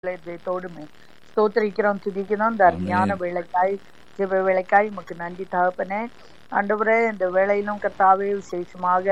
இதயத்தோடுமே ஸ்தோத்திரிக்கிறோம் துதிக்கிறோம் இந்த அருமையான வேலைக்காய் ஜெப வேலைக்காய் உமக்கு நன்றி தகப்பனே ஆண்டவரே இந்த வேலையிலும் கர்த்தாவே விசேஷமாக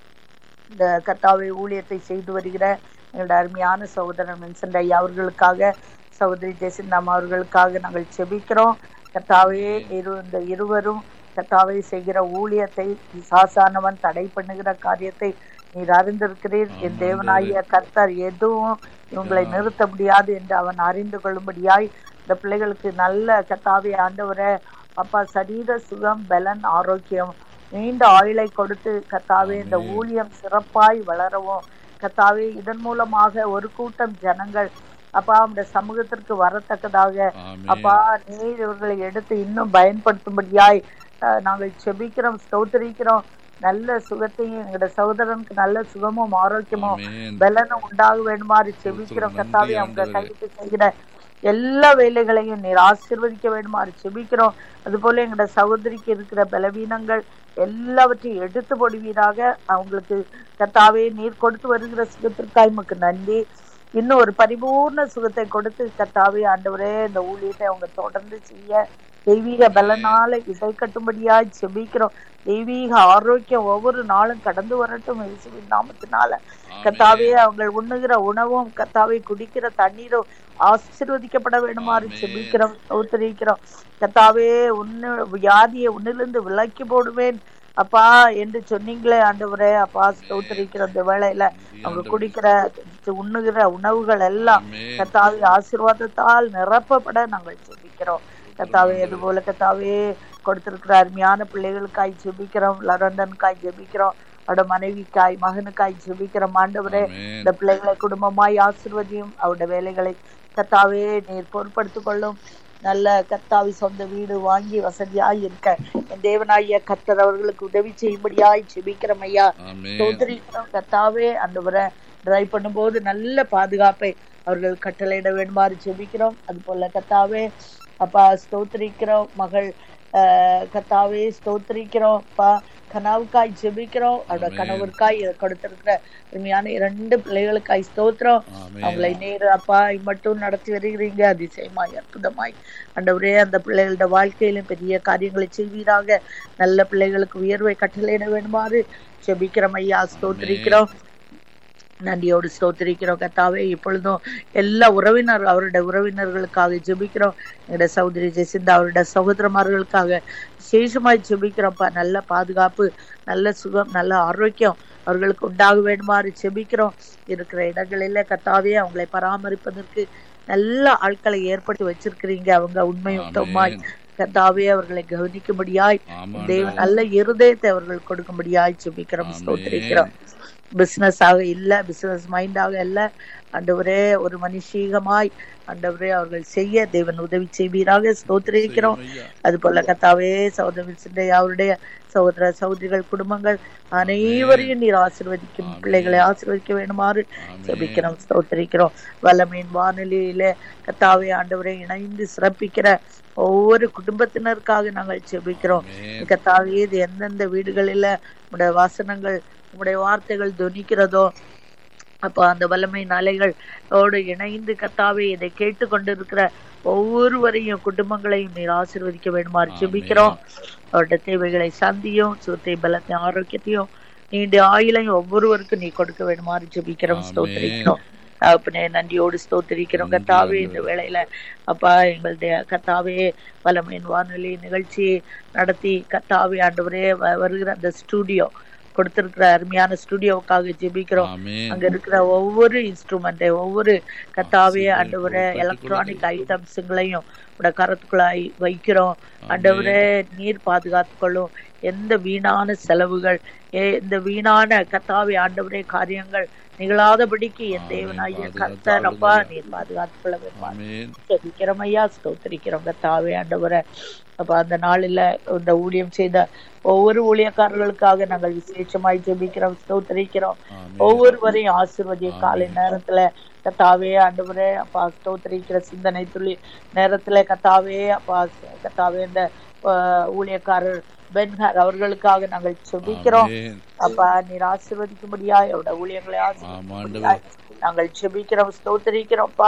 இந்த கர்த்தாவை ஊழியத்தை செய்து வருகிற எங்களுடைய அருமையான சகோதரன் வின்சென்ட் ஐயா அவர்களுக்காக சகோதரி ஜெசிந்தாம் அவர்களுக்காக நாங்கள் செபிக்கிறோம் கர்த்தாவே இரு இந்த இருவரும் கர்த்தாவை செய்கிற ஊழியத்தை சாசானவன் தடை பண்ணுகிற காரியத்தை நீர் அறிந்திருக்கிறீர் என் தேவனாகிய கர்த்தர் எதுவும் இவங்களை நிறுத்த முடியாது என்று அவன் அறிந்து கொள்ளும்படியாய் இந்த பிள்ளைகளுக்கு நல்ல கர்த்தாவே ஆண்டவரை அப்பா சரீர சுகம் பலன் ஆரோக்கியம் நீண்ட ஆயுளை கொடுத்து கர்த்தாவே இந்த ஊழியம் சிறப்பாய் வளரவும் கர்த்தாவே இதன் மூலமாக ஒரு கூட்டம் ஜனங்கள் அப்பா அந்த சமூகத்திற்கு வரத்தக்கதாக அப்பா நீர் இவர்களை எடுத்து இன்னும் பயன்படுத்தும்படியாய் அஹ், நாங்கள் செபிக்கிறோம் ஸ்தோத்திரிக்கிறோம் நல்ல சுகத்தையும் எங்களோட சகோதரனுக்கு நல்ல சுகமும் ஆரோக்கியமும் ஆமென். பலனும் உண்டாக வேண்டுமாறு செபிக்கிறோம் நன்றி கர்த்தாவே அவங்க ஆண்டவரே. கைக்கு செய்கிற எல்லா வேலைகளையும் நீர் ஆசீர்வதிக்க வேண்டுமாறு செபிக்கிறோம் அதுபோல எங்களோட சகோதரிக்கு இருக்கிற பலவீனங்கள் எல்லாவற்றையும் எடுத்து போடுவீராக அவங்களுக்கு கர்த்தாவே நீர் கொடுத்து வருகிற சுகத்திற்காய் உமக்கு நன்றி இன்னும் ஒரு பரிபூர்ண சுகத்தை கொடுத்து கர்த்தாவே ஆண்டவரே இந்த ஊழியத்தை அவங்க தொடர்ந்து செய்ய தெய்வீக பலனால இசை கட்டும்படியாய் செபிக்கிறோம் தெய்வீக ஆரோக்கியம் ஒவ்வொரு நாளும் கடந்து வரட்டும் இயேசுவின் நாமத்தினால கர்த்தாவே அவங்க உண்ணுகிற உணவும் கர்த்தாவே குடிக்கிற தண்ணீரும் ஆசீர்வதிக்கப்பட வேண்டுமாறு ஆமென். செபிக்கிறோம் ஸ்தோத்திரிக்கிறோம் கர்த்தாவே உன்னு வியாதியை உன்னிலிருந்து விலக்கி போடுவேன் அப்பா என்று சொன்னீங்களே ஆண்டவரே அப்பா ஸ்தோத்திரிக்கிற இந்த வேளையில அவங்க குடிக்கிற உண்ணுகிற உணவுகள் எல்லாம் ஆமென். கர்த்தாவே ஆசீர்வாதத்தால் நிரப்பப்பட நாங்கள் ஜெபிக்கிறோம் கர்த்தாவே அதுபோல கர்த்தாவே கொடுத்திருக்கிற அருமையான பிள்ளைகளுக்காய் ஜெபிக்கிறோம் லரண்டனுக்காய் ஜெபிக்கிறோம் அவரோட மனைவிக்காய் மகனுக்காய் ஜெபிக்கிறோம் ஆண்டவரே ஆமென். இந்த பிள்ளைகளை குடும்பமாய் ஆசிர்வதியும் அவருடைய வேலைகளை கர்த்தாவே நீர் பொறுப்படுத்திக் கொள்ளும் நல்ல கர்த்தாவி சொந்த வீடு வாங்கி வசதியாய் இருக்க என் தேவனாகிய கர்த்தர் அவர்களுக்கு உதவி செய்யும்படியாய் ஜெபிக்கிறோம் ஐயா ஆமென். ஸ்தோத்திரிக்கிறோம் கர்த்தாவே அந்தவரை டிரைவ் பண்ணும்போது நல்ல பாதுகாப்பை அவர்கள் கட்டளையிட வேண்டுமாறு ஜெபிக்கிறோம் அது போல கர்த்தாவே அப்பா ஸ்தோத்திரிக்கிறோம் மகள் ஆஹ், கர்த்தாவே ஸ்தோத்திரிக்கிறோம் அப்பா கனவுக்காய் ஜெபிக்கிறோம் அவரோட ஆமென். கணவருக்காய் கொடுத்திருக்கிற உண்மையான இரண்டு பிள்ளைகளுக்காய் ஸ்தோத்திரம் ஆமென். அவங்களை நேரு அப்பா மட்டும் நடத்தி வருகிறீங்க அதிசயமாய் அற்புதமாய் ஆண்டவரே அந்த பிள்ளைகளோட வாழ்க்கையிலும் பெரிய காரியங்களை செய்வீராக நல்ல பிள்ளைகளுக்கு உயர்வை கட்டளையிட வேண்டுமாறு ஜெபிக்கிறோம் ஐயா ஸ்தோத்திரிக்கிறோம் நன்றியோடு ஸ்தோத்திரிக்கிறோம் கர்த்தாவே இப்பொழுதும் எல்லா உறவினர் அவருடைய உறவினர்களுக்காக ஜெபிக்கிறோம் எங்களுடைய சகோதரி ஜெசிந்தா அவருடைய சகோதரமார்களுக்காக விசேஷமாய் ஜெபிக்கிறோம்ப்பா நல்ல பாதுகாப்பு நல்ல சுகம் நல்ல ஆரோக்கியம் அவர்களுக்கு உண்டாக வேண்டுமாறு ஜெபிக்கிறோம் இருக்கிற இடங்களில கர்த்தாவே அவங்களை பராமரிப்பதற்கு நல்ல ஆட்களை ஏற்படுத்தி வச்சிருக்கிறீங்க அவங்க உண்மை உத்தமாய் ஆமென். கர்த்தாவே அவர்களை கவனிக்கும்படியாய் ஆமாண்டவர். தேவன் நல்ல இருதயத்தை அவர்கள் கொடுக்கும்படியாய் ஜெபிக்கிறோம் ஆமென். ஸ்தோத்திரிக்கிறோம் பிசினஸ் ஆக இல்ல பிசினஸ் மைண்டாக இல்ல ஆண்டவரே ஒரு மனுஷீகமாய் ஆண்டவரே அவர்கள் செய்ய தேவன் உதவி செய்வீராக ஸ்தோத்திரிக்கிறோம் ஐயா. அது போல கத்தாவே சகோதர சிந்தை அவருடைய சகோதர சகோதரிகள் குடும்பங்கள் அனைவரையும் நீர் ஆசீர்வதிக்கும் ஆமென். பிள்ளைகளை ஆசீர்வதிக்க வேண்டுமாறு ஆமென். ஜெபிக்கிறோம் ஸ்தோத்திரிக்கிறோம் வல்லமையின் வானொலியில கத்தாவே ஆண்டவரை இணைந்து சிறப்பிக்கிற ஒவ்வொரு குடும்பத்தினருக்காக நாங்கள் ஜெபிக்கிறோம் ஆமென். கத்தாவே இது எந்தெந்த வீடுகளில உடைய வாசனங்கள் உடைய வார்த்தைகள் துணிக்கிறதோ அப்போ அந்த வல்லமை அலைகளோடு இணைந்து கத்தாவே இதை கேட்டு கொண்டிருக்கிற ஒவ்வொருவரையும் குடும்பங்களையும் நீர் ஆசீர்வதிக்க வேண்டுமாறு ஆமென். ஜெபிக்கிறோம் அவருடைய தேவைகளை சந்தியும் சுத்தை பலத்தையும் ஆரோக்கியத்தையும் நீண்ட ஆயுளையும் ஒவ்வொருவருக்கும் நீ கொடுக்க வேண்டுமாறு ஜெபிக்கிறோம் ஆமென். ஸ்தோத்திரிக்கிறோம் தகப்பனே நன்றியோடு ஸ்தோத்திரிக்கிறோம் நன்றி கத்தாவே இந்த ஆண்டவரே. வேளையில அப்பா எங்களுடைய கத்தாவே வல்லமையின் வானொலி நிகழ்ச்சி நடத்தி கத்தாவே ஆண்டவரே வ- வருகிற அந்த ஸ்டூடியோ கொடுத்திருக்கிற அருமையான ஸ்டூடியோவுக்காக ஜெபிக்கிறோம் ஆமென். அங்க இருக்கிற ஒவ்வொரு இன்ஸ்ட்ருமெண்ட் ஒவ்வொரு கத்தாவே ஆசீர்வதி ஆண்டவரே பொறுப்படுத்திக் எலக்ட்ரானிக் கொள்ளுங்கள். ஐட்டம்ஸுங்களையும் உட கரத்துக்குள்ளாய் வைக்கிறோம் ஆமென். ஆண்டவரே நீர் பாதுகாத்துக்கொள்ளும் எந்த வீணான செலவுகள் எ- இந்த வீணான கத்தாவே ஆண்டவரே காரியங்கள் நிகழாதபடிக்கு என் ஆமென். தேவனாகிய பாதுகாத்து கர்த்தர் அப்பா ஆளுகிறேன். நீர் பாதுகாத்துக் கொள்ள வேண்டும் ஆமென். ஸ்தோத்திரிக்கிறோம் ஐயா ஸ்தோத்திரிக்கிறோம் கத்தாவே ஆண்டவரை அப்ப அந்த நாளில் இந்த ஊழியம் செய்த ஒவ்வொரு ஊழியக்காரர்களுக்காக நாங்கள் விசேஷமாய் ஜெபிக்கிறோம் ஸ்தோத்திரிக்கிறோம் ஆமென். ஒவ்வொருவரையும் ஆசீர்வதிய ஆமென். காலை நேரத்துல கத்தாவே ஆண்டவரே அப்பா ஸ்தோத்திரிக்கிற சிந்தனை துளி நேரத்துல கத்தாவே அப்பா கத்தாவே இந்த ஆஹ், ஊழியக்காரர் பென்ஹார் அவர்களுக்காக நாங்கள் ஜெபிக்கிறோம் ஆமென். அப்பா நீர் ஆசீர்வதிக்கும்படியாய் அவருடைய ஊழியங்களை ஆமாண்டவர். ஆசீர்வதிக்கும்படியாய் நாங்கள் ஜெபிக்கிறோம் ஸ்தோத்திரிக்கிறோம்ப்பா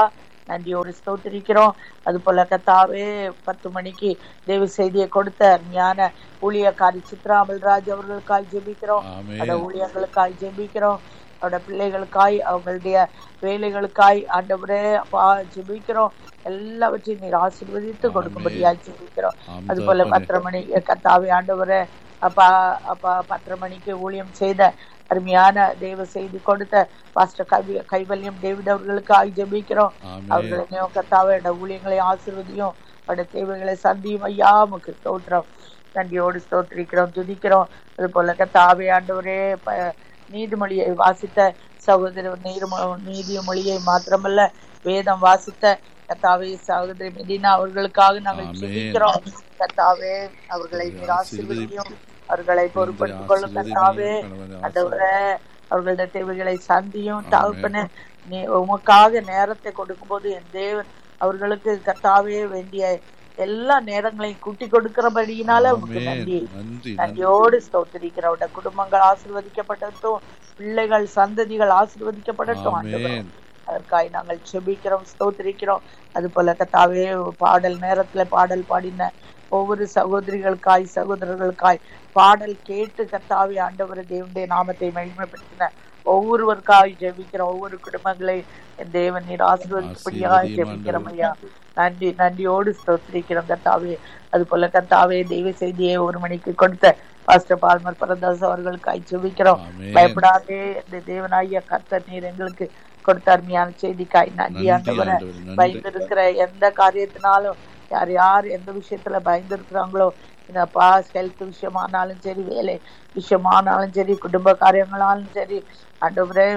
நன்றியோடு ஸ்தோத்திரிக்கிறோம் அது போல கத்தாவே பத்து மணிக்கு தேவ செய்தியை கொடுத்த அருமையான ஊழியக்காரி சித்ரா அமல்ராஜ் அவர்களுக்காய் ஜெபிக்கிறோம் ஆமென். அந்த ஊழியர்களுக்காய் ஜெபிக்கிறோம் அவரோட பிள்ளைகளுக்காய் அவங்களுடைய வேலைகளுக்காய் ஆண்டவரே அப்பா ஜெபிக்கிறோம் எல்லாவற்றையும் நீர் ஆசீர்வதித்து கொடுக்கும்படியாய் ஜெபிக்கிறோம் ஆமென் அது போல தகப்பனே. பத்தரை மணி கத்தாவே ஆண்டவரே அப்பா அப்பா பத்தரை மணிக்கு ஊழியம் செய்த அருமையான தேவ செய்தி கொடுத்த பாஸ்டர் கவி கைவல்யம் டேவிட் அவர்களுக்காக ஜெபிக்கிறோம் ஆமென். அவர்களையும் கத்தாவே ஊழியங்களை ஆசீர்வதியும் அவருடைய தேவைகளை சந்தியும் ஐயா உமக்கு ஸ்தோத்திரம் நன்றியோடு ஸ்தோத்திரிக்கிறோம் துதிக்கிறோம் அது போல கத்தாவே ஆண்டவரே ப- நீதிமொழியை வாசித்த சகோதரர் நீர்ம நீதிமொழியை மாத்திரமல்ல வேதம் வாசித்த கத்தாவே சகோதரி மெடினா அவர்களுக்காக நாங்கள் ஆமென். ஜெபிக்கிறோம் கத்தாவே அவர்களை நீர் ஆசீர்வதியும் அவர்களை பொறுப்படுத்திக் கொள்ளும் கத்தாவே ஆண்டவரே அவர்களுடைய தேவைகளை சந்தியும் ஆமென். தகப்பனே நீ உமக்காக நேரத்தை கொடுக்கும்போது என் தேவன் அவர்களுக்கு கத்தாவே வேண்டிய எல்லா நேரங்களையும் கூட்டி கொடுக்கிறபடியினால உமக்கு ஆமென். நன்றி நன்றி நன்றி நன்றியோடு ஸ்தோத்திரிக்கிறவட குடும்பங்கள் ஆசீர்வதிக்கப்படட்டும் பிள்ளைகள் சந்ததிகள் ஆசீர்வதிக்கப்படட்டும் ஆண்டவரே ஆமென். அதற்காய் நாங்கள் செபிக்கிறோம் ஸ்தோத்திரிக்கிறோம் அது போல கத்தாவே பாடல் நேரத்துல பாடல் பாடின ஒவ்வொரு சகோதரிகளுக்காய் சகோதரர்களுக்காய் பாடல் கேட்டு கத்தாவே ஆண்டவர் தேவனுடைய நாமத்தை மகிமைப்படுத்தின ஒவ்வொருவருக்காய் ஜெபிக்கிறோம் ஒவ்வொரு குடும்பங்களை என் தேவன் நீர் ஆசீர்வதிப்படியாக ஆசீர்வதியும் ஜெபிக்கிறோம் ஐயா நன்றி நன்றியோடு ஸ்தோத்திரிக்கிறோம் கத்தாவே அது போல கத்தாவே தெய்வ செய்தியை ஒரு மணிக்கு கொடுத்த பாஸ்டர் பால்மர் பரதாஸ் அவர்களுக்காய் ஜெபிக்கிறோம் ஆமென். பயப்படாதே இந்த தேவனாகிய கர்த்தர் நீர் எங்களுக்கு கொடுத்த அருமையான செய்திக்காய் நன்றி நன்றி ஆண்டவரே ஆண்டவரே, நன்றி. பயந்திருக்கிற எந்த காரியத்தினாலும் யார் யார் எந்த விஷயத்துல பயந்திருக்கிறாங்களோ இந்த பாஸ் ஹெல்த் விஷயமானாலும் சரி வேலை விஷயமானாலும் சரி குடும்ப காரியங்களாலும் சரி ஆண்டவரே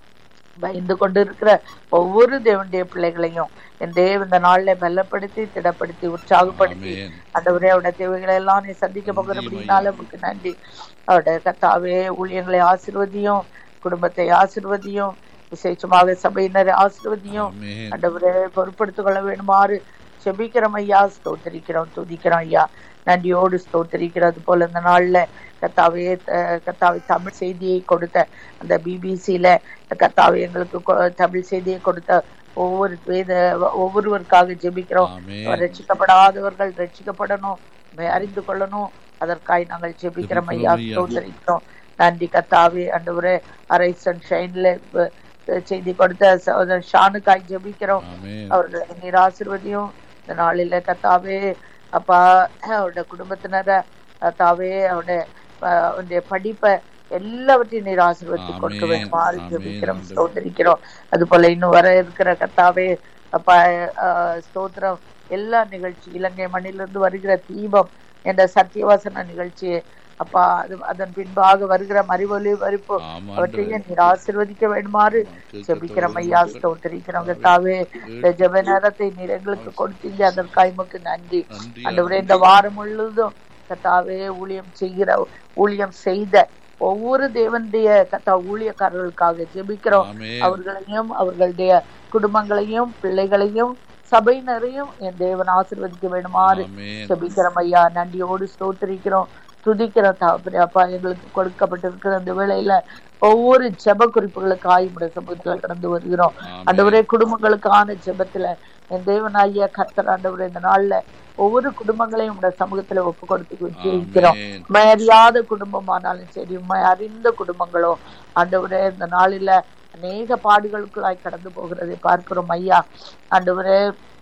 பயந்து கொண்டு இருக்கிற ஒவ்வொரு தேவனுடைய பிள்ளைகளையும் என் தேவ இந்த நாள்ல பலப்படுத்தி திடப்படுத்தி உற்சாகப்படுத்தி ஆமென். ஆண்டவரே அவருடைய தேவைகளை எல்லாம் நீ சந்திக்க போகிற அப்படின்னால உமக்கு நன்றி அவருடைய கத்தாவே ஊழியங்களை ஆசிர்வதியும் குடும்பத்தை ஆசிர்வதியும் விசேஷமாக சபையினரை ஆசிர்வதியும் ஆமென். ஆண்டவரே பொறுப்படுத்திக் கொள்ள வேண்டுமாறு செபிக்கிறோம் ஐயா ஸ்தோத்திரிக்கிறோம் துதிக்கிறோம் ஐயா நன்றியோடு ஸ்தோத்திரிக்கிறது போல இந்த நாள்ல கத்தாவே அஹ், கத்தாவே தமிழ் செய்தியை கொடுத்த அந்த பிபிசியில கத்தாவே எங்களுக்கு கொ- தமிழ் செய்தியை கொடுத்த ஒவ்வொரு வேத ஒவ்வொருவருக்காக ஜெபிக்கிறோம் ஆமென். ரட்சிக்கப்படாதவர்கள் ரட்சிக்கப்படணும் உம்மை அறிந்து கொள்ளணும் அதற்காய் நாங்கள் ஜெபிக்கிறோம் ஐயா ஜெபிக்கிறோம் ஐயா. ஸ்தோத்திரிக்கிறோம் நன்றி கத்தாவே ஆண்டவரே அரை சன்ஷைன்ல செய்தி கொடுத்த சகோதரர் ஷானுக்காய் ஜெபிக்கிறோம் ஆமென். அவர்களை நீர் ஆசீர்வதியும் இந்த நாளில கத்தாவே அப்பா அவருடைய குடும்பத்தினரை கத்தாவே அவருடைய அஹ், அவருடைய படிப்பை எல்லாவற்றையும் நீர் ஆசீர்வதி கொடுக்க ஆமென். வேண்டுமாறு ஆமென். ஜெபிக்கிறோம் ஆண்டவரே. ஸ்தோத்திரிக்கிறோம் அது போல இன்னும் வர இருக்கிற கத்தாவே அப்பா அஹ், ஸ்தோத்திரம் எல்லா நிகழ்ச்சி இலங்கை மண்ணிலிருந்து வருகிற தீபம் என்ற சத்தியவாசன நிகழ்ச்சியை அப்பா அது அதன் பின்பாக வருகிற மறிவொலி வரிப்பு ஆமா, அவற்றையும் ஆண்டவரே. நீர் ஆசீர்வதிக்க வேண்டுமாறு ஜெபிக்கிறோம் ஐயா ஸ்தோத்திரிக்கிறோம் கத்தாவே இந்த ஜெப நேரத்தை நீர் எங்களுக்கு கொடுத்தீங்க அதற்காக உமக்கு நன்றி நன்றி ஆண்டவரே இந்த வாரம் முழுவதும் கத்தாவே ஊழியம் செய்கிற ஊழியம் செய்த ஒவ்வொரு தேவனுடைய கத்தா ஊழியக்காரர்களுக்காக ஜெபிக்கிறோம் ஆமென். அவர்களையும் அவர்களுடைய குடும்பங்களையும் பிள்ளைகளையும் சபையினரையும் என் தேவன் ஆசீர்வதிக்க வேண்டுமாறு ஆமென். ஜெபிக்கிறோம் ஐயா நன்றியோடு ஸ்தோத்திரிக்கிறோம் துதிக்கிறோம் தகப்பனே அப்பா எங்களுக்கு கொடுக்கப்பட்டிருக்கிற இந்த வேளையில ஒவ்வொரு ஜெப குறிப்புகளுக்கு ஆயுமுடைய சமூகத்துல கடந்து வருகிறோம் ஆமென். ஆண்டவரே குடும்பங்களுக்கான ஜெபத்துல என் தேவனாகிய கர்த்தர் ஆண்டவரே இந்த நாள்ல ஒவ்வொரு குடும்பங்களையும் உடைய சமூகத்துல ஒப்பு கொடுத்து ஜெயிக்கிறோம் ஆமென். உண்மை அறியாத குடும்பமானாலும் சரி உண்மை அறிந்த குடும்பங்களோ ஆண்டவரே இந்த நாளில அநேக பாடுகளுக்குள்ளாய் கடந்து போகிறதை பார்க்கிறோம் ஐயா ஆண்டவரே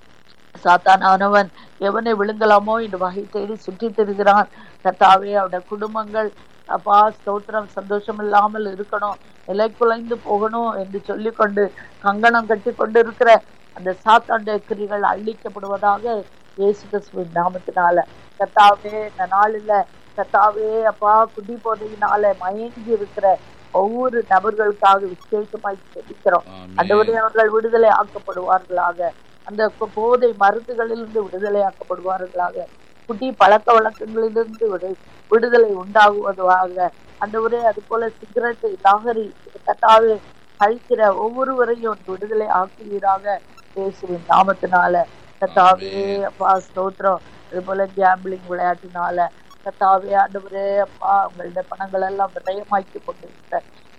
சாத்தானவன் எவனை விழுங்கலாமோ என்று வகை தேடி சுற்றி திரிகிறான் கர்த்தாவே அவருடைய குடும்பங்கள் அப்பா ஸ்தோத்திரம் சந்தோஷம் இல்லாமல் இருக்கணும் நிலை குலைந்து போகணும் என்று சொல்லிக்கொண்டு கங்கணம் கட்டி கொண்டு இருக்கிற அந்த சாத்தாண்ட கிரிகள் அழிக்கப்படுவதாக இயேசு கிறிஸ்துவின் நாமத்தினால கர்த்தாவே இந்த நாளில் கர்த்தாவே அப்பா குடி போதையினால மயங்கி இருக்கிற ஒவ்வொரு நபர்களுக்காக விசேஷமாய் ஜெபிக்கிறோம் ஆமென். அண்டவரே அவர்கள் விடுதலை ஆக்கப்படுவார்களாக அந்த போ- போதை மருந்துகளிலிருந்து விடுதலை ஆக்கப்படுவார்களாக குடி பழக்க வழக்கங்களிலிருந்து விடு- விடுதலை உண்டாகுவதாக அண்டவரே அது போல சிகரெட் லாகரி கட்டாவே கழிக்கிற ஒவ்வொருவரையும் விடுதலை ஆக்குவீராக இயேசுவின் நாமத்தினால கத்தாவே அப்பா ஸ்தோத்திரம் அது போல கேம்பிளிங் விளையாட்டினால கத்தாவே ஆண்டவரே அப்பா உங்களுடைய பணங்கள் எல்லாம் விரயமாக்கி கொண்டிருக்கிற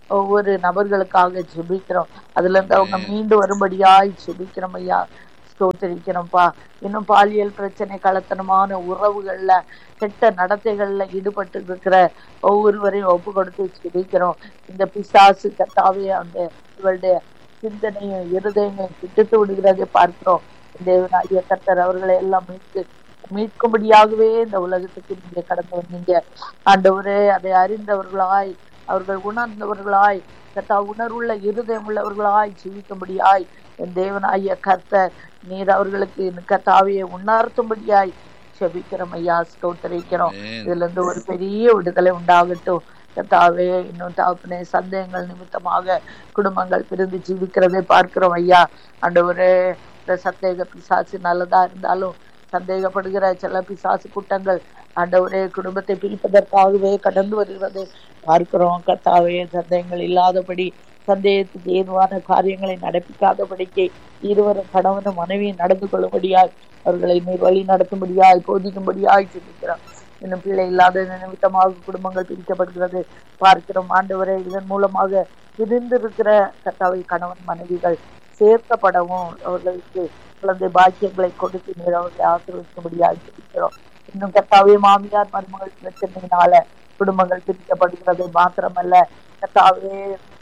ஒவ்வொரு நபர்களுக்காக ஜெபிக்கிறோம் அதுல இருந்து அவங்க மீண்டு வரும்படியாய் ஜெபிக்கிறோம் ஐயா ஸ்தோத்திரிக்கிறோம்ப்பா இன்னும் பாலியல் பிரச்சனை கலத்தனமான உறவுகள்ல கெட்ட நடத்தைகள்ல ஈடுபட்டு இருக்கிற ஒவ்வொருவரையும் ஒப்பு கொடுத்து ஜெபிக்கிறோம் இந்த பிசாசு கத்தாவே அந்த இவளுடைய சிந்தனையும் இருதயங்களையும் பிடித்து விடுகிறதை பார்க்கிறோம் தேவனாகிய கர்த்தர் அவர்களை எல்லாம் மீட்கு மீட்கும்படியாகவே இந்த உலகத்துக்கு நீங்க கடந்து வந்தீங்க ஆண்டவரே அதை அறிந்தவர்களாய் அவர்கள் உணர்ந்தவர்களாய் கத்தா உணர்வுள்ள இருதயம் உள்ளவர்களாய் ஜீவிக்கும்படியாய் என் தேவனாகிய கர்த்தர் நீர் அவர்களுக்கு கத்தாவையை உணர்த்தும்படியாய் செபிக்கிறோம் ஐயா ஸ்தோத்தரிக்கிறோம் இதுல இருந்து ஒரு பெரிய விடுதலை உண்டாகட்டும் கத்தாவே இன்னும் தாப்பனே சந்தேகங்கள் நிமித்தமாக குடும்பங்கள் பிரிந்து ஜீவிக்கிறதை பார்க்கிறோம் ஐயா ஆண்டவரே இந்த சந்தேக பிசாசு நல்லதா இருந்தாலும் சந்தேகப்படுகிற சில பிசாசு கூட்டங்கள் ஆண்டவரே குடும்பத்தை பிரிப்பதற்காகவே கடந்து வருகிறதை பார்க்கிறோம் கத்தாவே சந்தேகங்கள் இல்லாதபடி சந்தேகத்துக்கு ஏதுவான காரியங்களை நடப்பிக்காதபடிக்கு இருவரும் கணவனும் மனைவியும் நடந்து கொள்ளும்படியாய் அவர்களை நீர் வழி நடத்தும்படியாய் போதிக்கும்படியாய் சிந்திக்கிறோம் இன்னும் பிள்ளை இல்லாத நிமித்தமாக குடும்பங்கள் பிரிக்கப்படுகிறது பார்க்கிறோம் ஆண்டவரே இதன் மூலமாக பிரிந்திருக்கிற கத்தாவை கணவன் மனைவிகள் சேர்க்கப்படவும் அவர்களுக்கு குழந்தை பாக்கியங்களை கொடுத்து நீர் அவர்களை ஆசீர்வதிக்கும்படியாக இருக்கிறோம் இன்னும் கத்தாவே மாமியார் மருமகள் பிரச்சனையினால குடும்பங்கள் பிரிக்கப்படுகிறது மாத்திரமல்ல கத்தாவே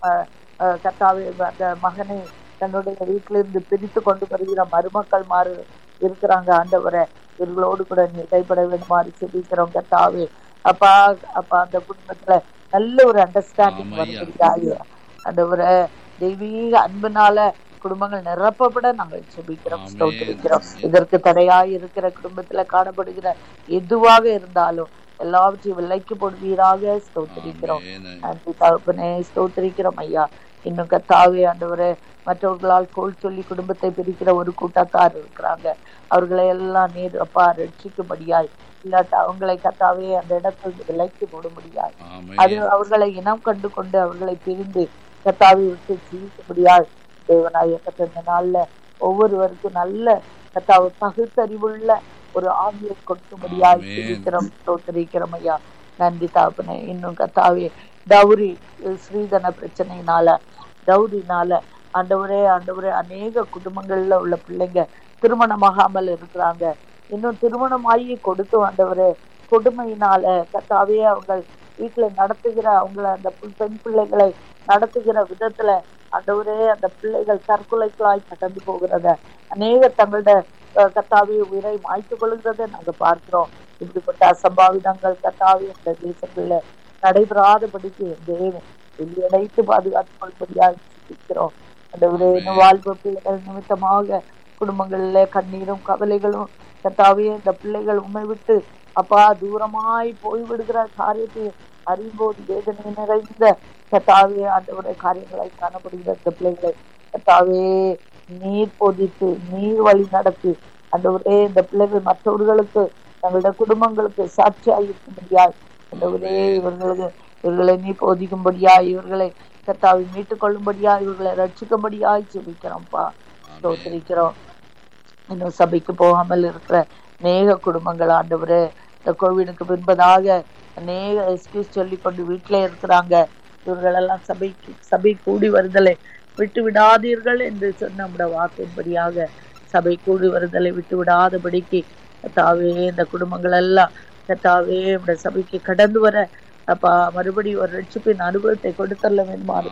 கத்தாவே அந்த மகனை தன்னுடைய வீட்டிலிருந்து பிரித்து கொண்டு வருகிற மருமக்கள் மாறு இருக்கிறாங்க ஆண்டவரை இவர்களோடு கூட நீ இடைப்பட வேண்டுமாறு சொல்லிக்கிறோம் கத்தாவே அப்பா அப்பா அந்த குடும்பத்துல நல்ல ஒரு அண்டர்ஸ்டாண்டிங் வருகிறாய் ஆண்டவரை தெய்வீக அன்புனால குடும்பங்கள் நிரப்பப்பட நாங்கள் செபிக்கிறோம் ஸ்தோத்திரிக்கிறோம் இதற்கு தடையாய் இருக்கிற குடும்பத்துல காணப்படுகிற எதுவாக இருந்தாலும் எல்லாவற்றையும் விலைக்கு போடுவீராக ஸ்தோத்திரிக்கிறோம் நன்றி தகப்பனே ஸ்தோத்திரிக்கிறோம் ஐயா இன்னும் கத்தாவே ஆண்டவரே மற்றவர்களால் கோல் சொல்லி குடும்பத்தை பிரிக்கிற ஒரு கூட்டத்தார் இருக்கிறாங்க அவர்களை எல்லாம் நீர் அப்பா ரட்சிக்கும்படியாய் இல்லாட்ட அவங்களை கத்தாவே அந்த இடத்தில் விலைக்கு போடும்படியாய் அது அவர்களை இனம் கண்டு கொண்டு அவர்களை பிரிந்து கத்தாவை விட்டு ஜீவிக்கும்படியாய் தேவனாய கத்த நாள்ல ஒவ்வொருவருக்கும் நல்ல கத்தாவை பகுத்தறிவுள்ள ஒரு ஆவியை கொடுக்கும்படியாய் ஜீவிக்கிறோம் தோத்தரிக்கிறோம் ஐயா நன்றி தாப்பனே இன்னும் கத்தாவே டவுரி ஸ்ரீதன பிரச்சனையினால டவுரினால ஆண்டவரே ஆண்டவரே அநேக குடும்பங்கள்ல உள்ள பிள்ளைங்க திருமணமாகாமல் இருக்கிறாங்க இன்னும் திருமணமாகி கொடுத்து ஆண்டவரே கொடுமையினால கத்தாவே அவங்க வீட்டுல நடத்துகிற அவங்கள அந்த பெண் பிள்ளைகளை நடத்துகிற விதத்துல ஆண்டவரே அந்த பிள்ளைகள் தற்கொலைகளாய் கடந்து போகிறத அநேக தங்களோட கத்தாவே உயிரை மாய்த்து கொள்கிறத நாங்க பார்க்கிறோம் இப்படிப்பட்ட அசம்பாவிதங்கள் கத்தாவே இந்த தேசத்துல நடைபெறாதபடிக்கு தேவன் வெளியடைத்து பாதுகாத்துக் கொள்படியாக இருக்கிறோம் அந்த வாழ்வு பிள்ளைகள் நிமித்தமாக குடும்பங்கள்ல கண்ணீரும் கவலைகளும் கத்தாவே இந்த பிள்ளைகள் உண்மை விட்டு அப்பா தூரமாய் போய்விடுகிற காரியத்தை அறியும்போது வேதனை நிறைந்த கத்தாவே ஆண்டவருடைய காரியங்களை காணப்படுகிற இந்த பிள்ளைகளை கத்தாவே நீர் போதித்து நீர் வழி நடத்தி ஆண்டவரே இந்த பிள்ளைகள் மற்றவர்களுக்கு தங்களுடைய குடும்பங்களுக்கு சாட்சியாக இருக்கும்படியாய் ஆண்டவரே இவர்களுக்கு இவர்களை நீ போதிக்கும்படியா இவர்களை கத்தாவை மீட்டுக் கொள்ளும்படியா இவர்களை ரட்சிக்கும்படியாய் ஜெபிக்கிறோம்ப்பா ஸ்தோத்திரிக்கிறோம் இன்னும் சபைக்கு போகாமல் இருக்கிற அநேக குடும்பங்கள் ஆண்டவரே இந்த கோவிடுக்கு பின்பதாக அநேக எக்ஸ்கியூஸ் சொல்லி கொண்டு வீட்டிலே இருக்கிறாங்க இவர்களெல்லாம் சபைக்கு சபை கூடி வருதலை விட்டு விடாதீர்கள் என்று சொன்ன நம்முடைய வாக்கின்படியாக சபை கூடி வருதலை விட்டு விடாதபடிக்கு கத்தாவே இந்த குடும்பங்கள் எல்லாம் கத்தாவே நம்முடைய சபைக்கு கடந்து வர அப்பா மறுபடியும் ஒரு ரட்சிப்பின் அனுபவத்தை கொடுத்தரல வேண்டுமாறு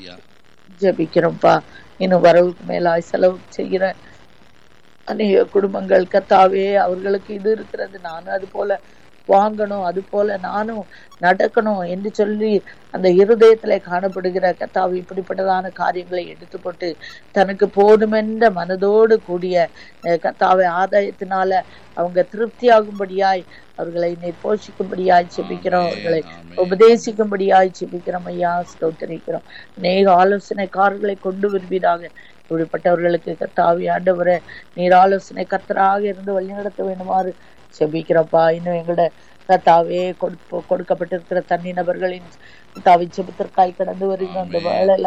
ஜபிக்கிறோம்ப்பா இன்னும் வரவுக்கு மேலாய் செலவு செய்கிற அநேக குடும்பங்கள் கத்தாவே அவர்களுக்கு இது இருக்கிறது நானும் அது போல வாங்கணும் அது போல நானும் நடக்கணும் என்று சொல்லி அந்த இருதயத்துல காணப்படுகிற கத்தாவு இப்படிப்பட்டதான காரியங்களை எடுத்து போட்டு தனக்கு போதுமென்ற மனதோடு கூடிய கத்தாவை ஆதாயத்தினால அவங்க திருப்தியாகும்படியாய் அவர்களை நீர் போஷிக்கும்படியாய் செபிக்கிறோம் அவர்களை உபதேசிக்கும்படியாய் செபிக்கிறோம் ஐயா ஸ்தோத்தரிக்கிறோம் அநேக ஆலோசனைக்காரர்களை கொண்டு வருவீராக இப்படிப்பட்டவர்களுக்கு கத்தாவி ஆண்டவரை நீர் ஆலோசனை கத்தராக இருந்து வழிநடத்த வேண்டுமாறு செபிக்கிறப்பா இன்னும் எங்களோட கத்தாவே கொடுப்ப கொடுக்கப்பட்டிருக்கிற தனி நபர்களின் தாவி செபத்திற்காய் கடந்து வருகிற அந்த வேலையில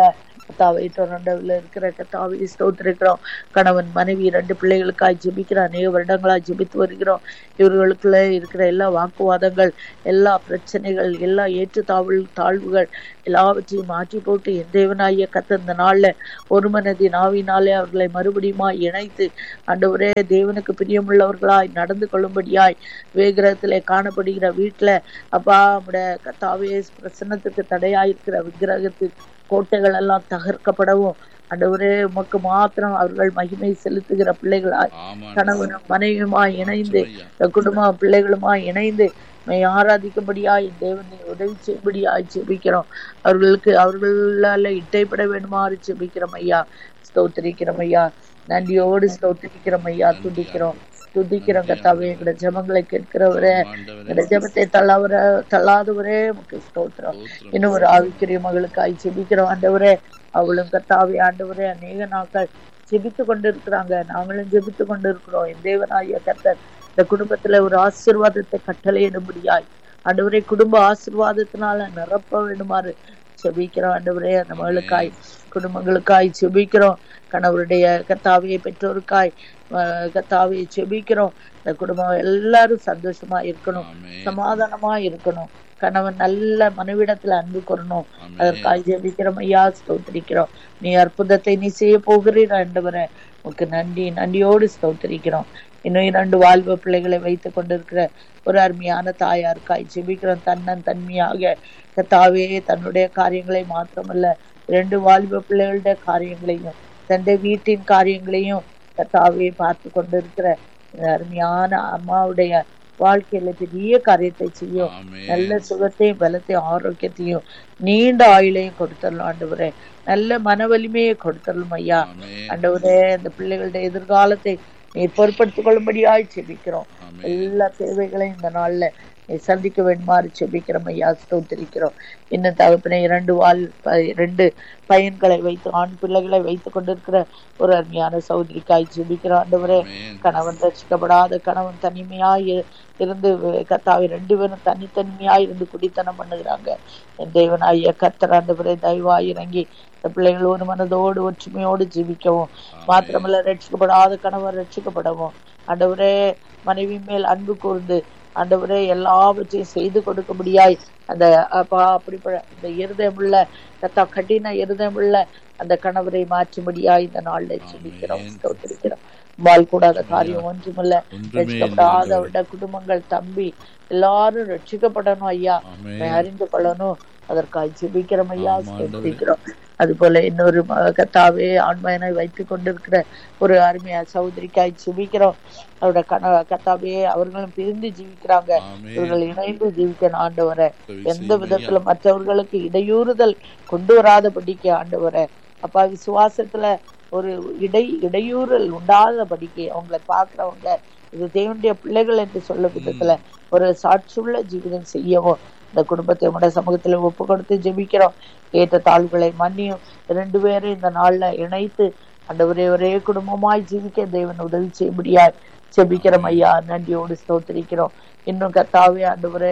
கத்தாவை டொரண்டோவில் இருக்கிற கத்தாவை ஸ்தோத்திரிக்கிறோம் கணவன் மனைவி ரெண்டு பிள்ளைகளுக்காய் ஜெபிக்கிறோம் அநேக வருடங்களாய் ஜெபித்து வருகிறோம் இவர்களுக்குள்ள இருக்கிற எல்லா வாக்குவாதங்கள் எல்லா பிரச்சனைகள் எல்லா ஏற்றுத்தாழ்வு தாழ்வுகள் எல்லாவற்றையும் மாற்றி போட்டு என் தேவனாகிய கத்த இந்த நாள்ல ஒரு மனதி நாவினாலே அவர்களை மறுபடியுமா இணைத்து ஆண்டவரே தேவனுக்கு பிரியமுள்ளவர்களாய் நடந்து கொள்ளும்படியாய் விக்கிரகத்திலே காணப்படுகிற வீட்டுல அப்பா நம்முடைய கத்தாவே பிரசன்னத்துக்கு தடையாயிருக்கிற விக்கிரகத்து கோட்டைகள் எல்லாம் தகர்க்கப்படவும் ஆண்டவரே உமக்கு மாத்திரம் அவர்கள் மகிமை செலுத்துகிற பிள்ளைகளாய் ஆமாண்டவரே கணவனும் மனைவியுமாய் இணைந்து ஐயா இந்த குடும்ப பிள்ளைகளுமாய் இணைந்து மை ஆராதிக்கும்படியாய் தேவனை உதவி செய்யும்படியாய் ஜெபிக்கிறோம் அவர்களுக்கு அவர்களால இட்டைப்பட வேண்டுமாறு ஜெபிக்கிறோம் ஐயா ஸ்தோத்திரிக்கிறோம் ஐயா நன்றியோடு ஸ்தோத்திரிக்கிறோம் ஐயா துதிக்கிறோம் துதிக்கிறோம் கத்தாவே எங்களோட ஜெபங்களை கேட்கிறவரே ஆண்டவரே எங்களோட ஜெபத்தை தள்ளாவர தள்ளாதவரே உமக்கு ஸ்தோத்திரம் ஸ்தோத்திரம் இன்னும் ஒரு ஆவிக்குரிய மகளுக்காய் ஜெபிக்கிறோம் ஆண்டவரே அவளும் கத்தாவே ஆண்டவரே அநேக நாட்கள் ஜெபித்து கொண்டிருக்கிறாங்க நாங்களும் ஜெபித்து கொண்டிருக்கிறோம் என் தேவனாகிய கர்த்தர் இந்த குடும்பத்துல ஒரு ஆசீர்வாதத்தை கட்டளையிடும்படியாய் ஆண்டவரே குடும்ப ஆசீர்வாதத்தினால நிரப்ப வேண்டுமாறு ஜெபிக்கிறோம் ஆண்டவரே அந்த மகளுக்காய் குடும்பங்களுக்காய் ஜெபிக்கிறோம் கணவருடைய கத்தாவியை பெற்றோருக்காய் அஹ், கத்தாவியை ஜெபிக்கிறோம் இந்த குடும்பம் எல்லாரும் சந்தோஷமா இருக்கணும் ஆமென் சமாதானமா இருக்கணும் கணவன் நல்ல மனைவிடத்துல அன்பு கூறணும் ஆமென் அதற்காக ஜெபிக்கிறோம் ஐயா ஸ்தோத்திரிக்கிறோம் நீ அற்புதத்தை நீ செய்ய போகிறீர் ஆண்டவரே உனக்கு நன்றி நன்றியோடு ஸ்தோத்திரிக்கிறோம் இன்னும் இரண்டு வாழ்வு பிள்ளைகளை வைத்துக் கொண்டிருக்கிற ஒரு அருமையான தாயாருக்காய் ஜெபிக்கிறோம் தன்னன் தன்மையாக கத்தாவே தன்னுடைய காரியங்களை மாத்திரமல்ல இரண்டு வாலிப பிள்ளைகளுடைய காரியங்களையும் தன்னுடைய வீட்டின் காரியங்களையும் கத்தாவே பார்த்து கொண்டிருக்கிற இந்த அருமையான அம்மாவுடைய வாழ்க்கையில பெரிய காரியத்தை செய்யும் ஆமென் நல்ல சுகத்தையும் பலத்தையும் ஆரோக்கியத்தையும் நீண்ட ஆயுளையும் கொடுத்துடலாம் ஆண்டவரே நல்ல மன வலிமையை கொடுத்துடலாம் ஐயா ஆமென் ஆண்டவரே அந்த பிள்ளைகளுடைய எதிர்காலத்தை நீ பொறுப்படுத்திக் கொள்ளும்படியாய் செபிக்கிறோம் ஆமென் எல்லா தேவைகளையும் இந்த நாள்ல நீ சந்திக்க வேண்டுமாறு செபிக்கிறோம் ஐயா ஸ்தோத்திரிக்கிறோம் இன்னும் தகப்பனை இரண்டு வால் ப- இரண்டு பையன்களை வைத்து ஆண் பிள்ளைகளை வைத்துக் கொண்டிருக்கிற ஒரு அருமையான சௌதரிக்காய் ஜெபிக்கிறோம் ஆண்டவரே ஆமென் கணவன் ரசிக்கப்படாத கணவன் தனிமையாய் இரு- இருந்து கத்தாவை ரெண்டு பேரும் தனித்தனிமையாய் இருந்து குடித்தனம் பண்ணுகிறாங்க என் தேவனாகிய கத்தர் ஆண்டவரே தயவாய் இறங்கி இந்த பிள்ளைகள் ஒரு மனதோடு ஒற்றுமையோடு ஜீவிக்கவும் மாத்திரமல்ல ரட்சிக்கப்படாத கணவன் ரட்சிக்கப்படவும் ஆண்டவரே மனைவி மேல் அன்பு கூர்ந்து ஆண்டவரே எல்லாவற்றையும் செய்து கொடுக்கும்படியாய் அந்த அப்பா அப்படிப்பட்ட அந்த இருதயமுள்ள கத்தா கடின இருதயமுள்ள அந்த கணவரை மாற்றும்படியாய் இந்த நாள்ல ஜெபிக்கிறோம் ஆமென். ஸ்தோத்திரிக்கிறோம் வாழ் கூடாத காரியம் ஒன்றுமில்ல ஒன்றுமே இல்லை ரட்சிக்கப்படாத ஆண்டவரே. அவருடைய குடும்பங்கள் தம்பி எல்லாரும் ரட்சிக்கப்படணும் ஐயா ஆமென் உம்மை அறிந்து கொள்ளணும் அதற்காக ஜெபிக்கிறோம் ஐயா ஆமா, ஆண்டவரே. ஸ்தோத்திரிக்கிறோம் அது போல இன்னொரு ம- கத்தாவே ஆண்மயனை வைத்துக் கொண்டிருக்கிற ஒரு அருமையா சகோதரிக்காய் ஜெபிக்கிறோம் அவரோட கண கத்தாவே அவர்களும் பிரிந்து ஜீவிக்கிறாங்க ஆமென் இவர்கள் இணைந்து ஜீவிக்கணும் ஆண்டவரை உதவி எந்த செய்யுங்க விதத்துல மற்றவர்களுக்கு இடையூறுதல் கொண்டு வராதபடிக்கு ஆண்டவரை அப்பா விசுவாசத்துல ஒரு இடை இடையூறல் உண்டாதபடிக்கு அவங்களை பாக்குறவங்க இது தேவனுடைய பிள்ளைகள் என்று சொல்ல விதத்துல ஒரு சாட்சியுள்ள ஜீவிதம் செய்யவும் இந்த குடும்பத்தை உடைய சமூகத்துல ஒப்பு கொடுத்து ஜெபிக்கிறோம் ஏற்ற தாழ்வுகளை மன்னியும் ரெண்டு பேரும் இந்த நாள்ல இணைத்து ஆண்டவரே ஒரே குடும்பமாய் ஜீவிக்க தேவன் உதவி செய்யும்படியாய் ஜெபிக்கிறோம் ஐயா நன்றியோடு ஸ்தோத்திரிக்கிறோம் இன்னும் கத்தாவே ஆண்டவரே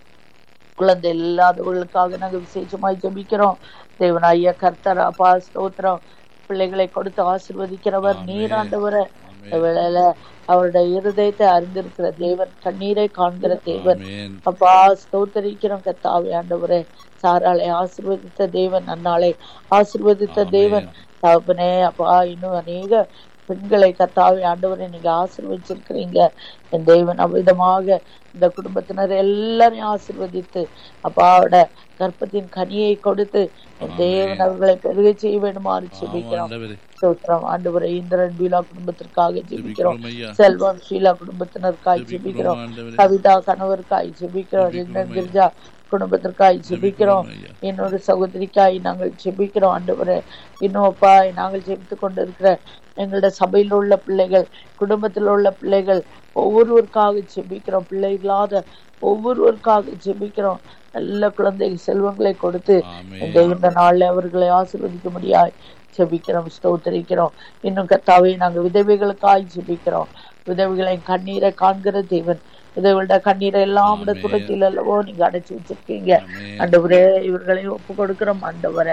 குழந்தை இல்லாதவர்களுக்காக நாங்க விசேஷமாய் ஜெபிக்கிறோம் தேவனாய கர்த்தர் அப்பா ஸ்தோத்திரம் பிள்ளைகளை கொடுத்து ஆசீர்வதிக்கிறவர் ஆமென். நீராண்டவரை இந்த ஆமென் வேளையில அவருடைய இருதயத்தை அறிந்திருக்கிற தேவன் கண்ணீரை காண்கிற தேவன் ஆமென் அப்பா ஸ்தோத்தரிக்கிறோம் கத்தாவே ஆண்டவரே சாராளை ஆசீர்வதித்த தேவன் அன்னாளை ஆசீர்வதித்த தேவன் தகப்பனே அப்பா இன்னும் அநேக பெண்களை கத்தாவே ஆண்டவரை நீங்க ஆசீர்வதிச்சிருக்கிறீங்க என் தேவன் அவ்விதமாக இந்த குடும்பத்தினர் எல்லாரையும் ஆசீர்வதித்து அப்பாவோட கற்பத்தின் கனியை கொடுத்து என் தேவன் அவர்களை பெருக செய்ய வேண்டுமாறு ஆமா, ஜெபிக்கிறோம் ஆண்டவரே. ஸ்தோத்திரம் ஆண்டவரை இந்திரன் பீலா குடும்பத்திற்காக ஜெபிக்கிறோம் ஜெபிக்கிறோம் ஐயா. செல்வம் ஷீலா குடும்பத்தினருக்காய் ஜெபிக்கிறோம் ஜெபிக்கிறோம் ஆண்டவரே. கவிதா கணவருக்காய் ஜெபிக்கிறோம் ஜெபிக்கிறோம் ரிந்தன் கிரிஜா குடும்பத்திற்காய் ஜெபிக்கிறோம் ஐயா. இன்னொரு சகோதரிக்காய் நாங்கள் ஜெபிக்கிறோம் ஆண்டவரே இன்னும் அப்பா நாங்கள் ஜெபித்து கொண்டிருக்கிற எங்களுடைய சபையில் உள்ள பிள்ளைகள் குடும்பத்தில் உள்ள பிள்ளைகள் ஒவ்வொருவருக்காக ஜெபிக்கிறோம் பிள்ளை இல்லாத ஒவ்வொருவருக்காக ஜெபிக்கிறோம் நல்ல குழந்தை செல்வங்களை கொடுத்து ஆமென். இந்த இந்த நாள்ல அவர்களை ஆசீர்வதிக்க முடியாது ஜெபிக்கிறோம் ஸ்தோத்தரிக்கிறோம் இன்னும் கத்தாவே நாங்க விதவைகளுக்காய் ஜெபிக்கிறோம் விதவைகளின் கண்ணீரை காண்கிற தேவன் விதவைகளோட கண்ணீரை எல்லாம் ஆமென். துரத்தில் அல்லவோ நீங்க அடைச்சு வச்சிருக்கீங்க ஆமென். ஆண்டவரே இவர்களை ஒப்பு கொடுக்கிறோம் ஆண்டவரே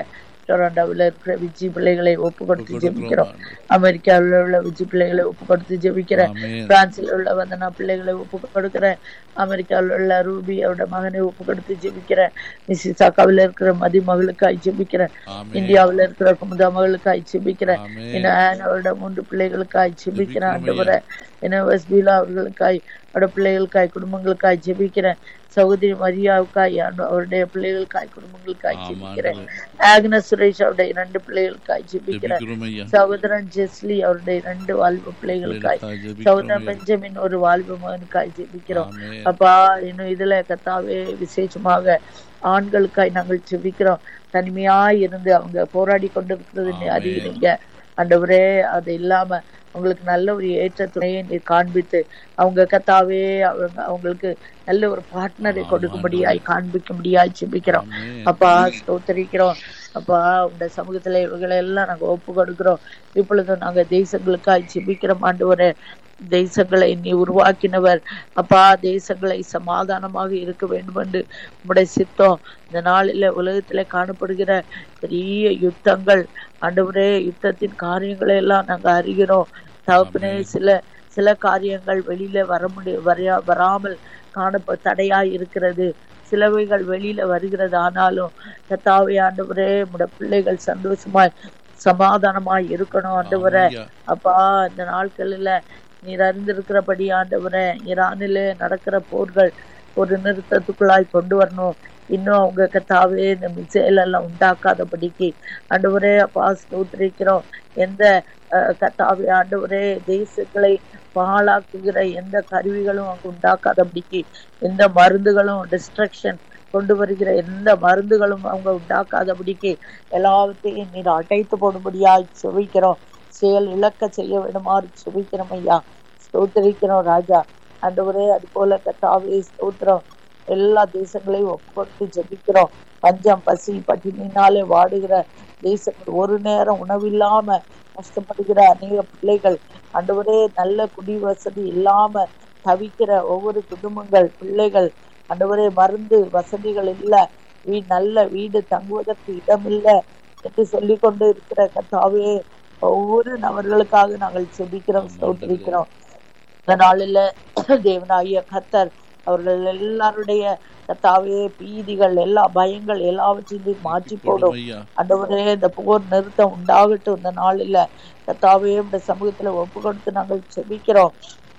டொரண்டோவில் இருக்கிற விஜி பிள்ளைகளை ஒப்பு கொடுத்து கொடுக்கிறோம் ஜெபிக்கிறோம் ஆண்டவரே. அமெரிக்காவில் உள்ள விஜி பிள்ளைகளை ஒப்பு கொடுத்து ஜெபிக்கிறேன் ஆமென். பிரான்சில் உள்ள வந்தனா பிள்ளைகளை ஒப்பு கொடுக்கிறேன் அமெரிக்காவில் உள்ள ரூபி அவரோட மகனை ஒப்பு கொடுத்து ஜெபிக்கிறேன் மிசிசாக்காவில் இருக்கிற மதி மகளுக்காய் ஜெபிக்கிறேன் ஆமென். இந்தியாவில் இருக்கிற குமுதா மகளுக்காய் ஜெபிக்கிறேன் ஆமென். இன்னும் ஆன் அவரோட மூன்று பிள்ளைகளுக்காய் ஜெபிக்கிறேன் ஜெபிக்கிறோம் ஆண்டவரே இன்னும் வஸ்பீலா அவர்களுக்காய் அவரோட பிள்ளைகளுக்காய் குடும்பங்களுக்காய் ஜெபிக்கிறேன் சகோதரி மரியாவுக்காய் ஆண்டு- அவருடைய பிள்ளைகளுக்காய் குடும்பங்களுக்காய் ஆமா, ஜெபிக்கிறேன் ஆண்டவரே. ஆக்னஸ் சுரேஷ் அவருடைய இரண்டு பிள்ளைகளுக்காய் ஜெபிக்கிறேன் ஜெபிக்கிறோம் ஐயா. சகோதரன் ஜெஸ்லி அவருடைய இரண்டு வாழ்வு பிள்ளைகளுக்காய் பிள்ளைகளுக்காக ஜெபிக்கிறோம் சகோதரன் ஐயா. பெஞ்சமின் ஒரு வாழ்வு மகனுக்காய் ஜெபிக்கிறோம் ஆமென். அப்பா இன்னும் இதுல கத்தாவே விசேஷமாக ஆண்களுக்காய் நாங்கள் ஜெபிக்கிறோம் தனிமையாய் இருந்து அவங்க போராடி கொண்டிருக்கிறது நீ ஆமென். அறியுறீங்க ஆண்டவரே அது இல்லாம அவங்களுக்கு நல்ல ஒரு ஏற்ற துணையை நீ காண்பித்து அவங்க கத்தாவே அவங்க அவங்களுக்கு நல்ல ஒரு பார்ட்னரை ஆமா, கொடுக்கும்படியாய் காண்பிக்கும்படியாய் ஜெபிக்கிறோம் ஆமென். அப்பா ஸ்தோத்தரிக்கிறோம் அப்பா உங்க சமூகத்துல இவங்களை எல்லாம் நாங்க ஒப்பு கொடுக்கிறோம் இப்பொழுது நாங்க தேசங்களுக்காய் ஜெபிக்கிறோம் ஆண்டவரே தேசங்களை நீ உருவாக்கினவர் அப்பா தேசங்களை சமாதானமாக இருக்க வேண்டும் என்று உம்முடைய சித்தம் இந்த நாளில உலகத்துல காணப்படுகிற பெரிய யுத்தங்கள் ஆண்டவரே யுத்தத்தின் காரியங்களை எல்லாம் நாங்க அறிகிறோம் தகப்பனே சில சில காரியங்கள் வெளியில வர முடிய வரையா வராமல் காணப்ப தடையா இருக்கிறது சிலவைகள் வெளியில வருகிறது ஆனாலும் கத்தாவை ஆண்டவரே உடைய பிள்ளைகள் சந்தோஷமாய் சமாதானமாய் இருக்கணும் ஆண்டவரே ஐயா. அப்பா இந்த நாட்களில் நீர் அறிந்திருக்கிறபடி ஆண்டவரே ஈரானிலே நடக்கிற போர்கள் ஒரு நிறுத்தத்துக்குள்ளாய் கொண்டு வரணும் இன்னும் அவங்க கத்தாவே இந்த மிசைல் எல்லாம் உண்டாக்காதபடிக்கு ஆண்டவரே அப்பா ஸ்தோத்திரிக்கிறோம் எந்த அஹ், கத்தாவே ஆண்டவரே தேசங்களை பாழாக்குகிற எந்த கருவிகளும் அங்கு உண்டாக்காதபடிக்கு எந்த மருந்துகளும் டிஸ்ட்ரக்ஷன் கொண்டு வருகிற எந்த மருந்துகளும் அவங்க உண்டாக்காதபடிக்கு எல்லாவற்றையும் நீர் அடைத்து போடும்படியாய் சுவைக்கிறோம் செயல் இழக்க செய்ய வேண்டுமாறு சுவைக்கிறோம் ஐயா ஸ்தோத்திரிக்கிறோம் ராஜா ஆண்டவரே அது போல கத்தாவே ஸ்தோத்திரம் எல்லா தேசங்களையும் ஒப்புக்கொடுத்து ஜெபிக்கிறோம் பஞ்சம் பசி பட்டினினாலே வாடுகிற தேசங்கள் ஒரு நேரம் உணவில்லாம கஷ்டப்படுகிற அநேக பிள்ளைகள் ஆண்டவரே நல்ல குடி வசதி இல்லாம தவிக்கிற ஒவ்வொரு குடும்பங்கள் பிள்ளைகள் ஆண்டவரே மருந்து வசதிகள் இல்ல வீ நல்ல வீடு தங்குவதற்கு இடம் இல்ல என்று சொல்லிக் கொண்டு இருக்கிற கத்தாவே ஒவ்வொரு நபர்களுக்காக நாங்கள் செபிக்கிறோம் ஸ்தோத்திரிக்கிறோம் இந்த நாளில தேவனாகிய கத்தர் அவர்கள் எல்லாருடைய கத்தாவே பீதிகள் எல்லா பயங்கள் எல்லாவற்றையும் மாற்றி போடும் ஐயா. ஆண்டவரே இந்த போர் நிறுத்தம் உண்டாகட்டும் இந்த நாளில கத்தாவே இந்த சமூகத்துல ஒப்பு கொடுத்து நாங்கள் செபிக்கிறோம்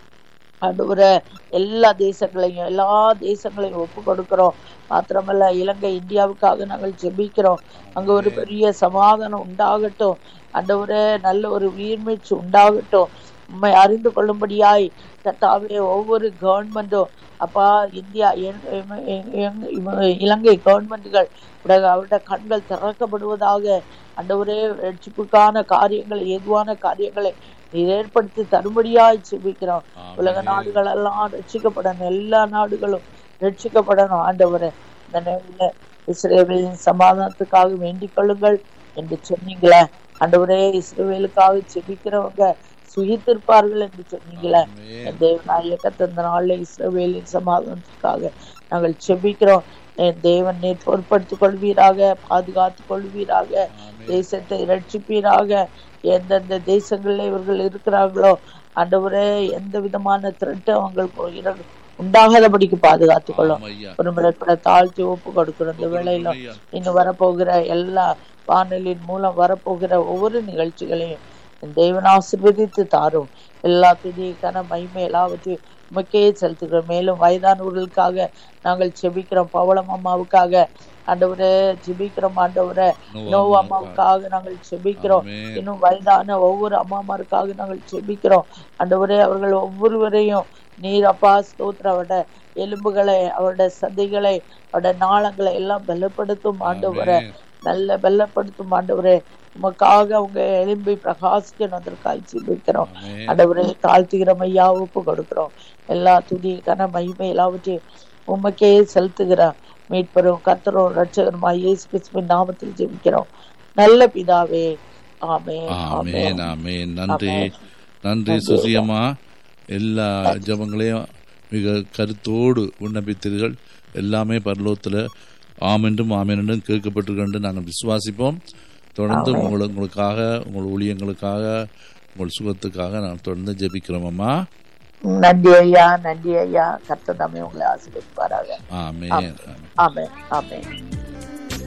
ஆண்டவரே எல்லா தேசங்களையும் எல்லா தேசங்களையும் ஒப்பு கொடுக்கிறோம் மாத்திரமல்ல இலங்கை இந்தியாவுக்காக நாங்கள் ஜெபிக்கிறோம் அங்க ஒரு பெரிய சமாதானம் உண்டாகட்டும் ஆண்டவரே நல்ல ஒரு உயிர்மீச்சு உண்டாகட்டும் உண்மை அறிந்து கொள்ளும்படியாய் கர்த்தாவே ஒவ்வொரு கவர்மெண்ட்டும் அப்பா இந்தியா எங்- எம்- எங்- எங்- இவ- இலங்கை கவர்மெண்ட்டுகள் அவருடைய கண்கள் திறக்கப்படுவதாக ஆண்டவரே ரட்சிப்புக்கான காரியங்களை ஏதுவான காரியங்களை நீர் ஏற்படுத்தி தரும்படியாய் செபிக்கிறோம் உலக ஆமென். நாடுகள் எல்லாம் ரட்சிக்கப்படணும் எல்லா நாடுகளும் ரட்சிக்கப்படணும் ஆண்டவரே இந்த நேரில் இஸ்ரேலின் சமாதானத்துக்காக வேண்டிக் கொள்ளுங்கள் என்று சொன்னீங்களே ஆண்டவரே இஸ்ரேலுக்காக செபிக்கிறவங்க சுகித்திருப்பார்கள் என்று சொன்னீங்களே ஆமென். தேவநாயகத்தை இந்த நாளில் இஸ்ரவேலின் சமாதானத்துக்காக நாங்கள் செபிக்கிறோம் என் தேவன் நீர் பொறுப்படுத்திக் கொள்வீராக பாதுகாத்துக் கொள்வீராக ஆமென். தேசத்தை ரட்சிப்பீராக எந்தெந்த தேசங்களில் இவர்கள் இருக்கிறார்களோ ஆண்டவரே எந்த விதமான திருட்டு அவங்களுக்கு இர- உண்டாகாதபடிக்கு பாதுகாத்துக் கொள்ளும் ஆம் ஐயா. ஒரு முறை கூட தாழ்த்தி ஒப்பு கொடுக்கிறோம் இந்த வேளையில ஐயா. இன்னும் வரப்போகிற எல்லா வானொலியின் மூலம் வரப்போகிற ஒவ்வொரு நிகழ்ச்சிகளையும் என் தேவன் ஆசீர்வதித்து தாரும் எல்லா துதி கன மகிமை எல்லாவற்றையும் உமக்கே செலுத்துகிறோம் மேலும் வயதானவர்களுக்காக நாங்கள் செபிக்கிறோம் பவளம் அம்மாவுக்காக ஆண்டவரே ஜெபிக்கிறோம் ஆண்டவரே நோவு அம்மாவுக்காக நாங்கள் செபிக்கிறோம் ஆமென். இன்னும் வயதான ஒவ்வொரு அம்மாமாருக்காக நாங்கள் செபிக்கிறோம் ஆண்டவரே அவர்கள் ஒவ்வொருவரையும் நீர் அப்பா ஸ்தோத்திர அவருடைய எலும்புகளை அவருடைய சதைகளை அவருடைய நாளங்களை எல்லாம் பலப்படுத்தும் ஆண்டவரே ஆமென். நல்ல பலப்படுத்தும் ஆண்டவரே உமக்காக அவங்க எலும்பை பிரகாசிக்கணும் அதற்காக ஜெபிக்கிறோம் ஆமென். ஆண்டவரே தாழ்த்துகிறோம் ஐயா ஒப்பு கொடுக்கிறோம் எல்லா துதி கன மகிமை எல்லாவற்றையும் உமக்கே செலுத்துகிறோம் மீட்பரும் கர்த்தரும் ரட்சகருமா இயேசு கிறிஸ்துவின் நாமத்தில் ஜெபிக்கிறோம் நல்ல பிதாவே ஆமென் ஆமென் ஆமென் நன்றி ஆமென். நன்றி சுசியம்மா எல்லா ஜபங்களையும் மிக கருத்தோடு விண்ணப்பித்தீர்கள் எல்லாமே பரலோகத்தில் ஆமென்றும் ஆமென்றும் கேட்கப்பட்டிருக்கின்ற நாங்கள் விசுவாசிப்போம் தொடர்ந்து உங்கள் உங்களுக்காக உங்கள் ஊழியங்களுக்காக உங்கள் சுகத்துக்காக நான் தொடர்ந்து ஜெபிக்கிறோம் அம்மா நன்றி ஐயா நன்றி ஐயா கர்த்தர் தாமே உங்களை ஆசீர்வதிப்பாராக ஆமென் ஆமென் ஆமென்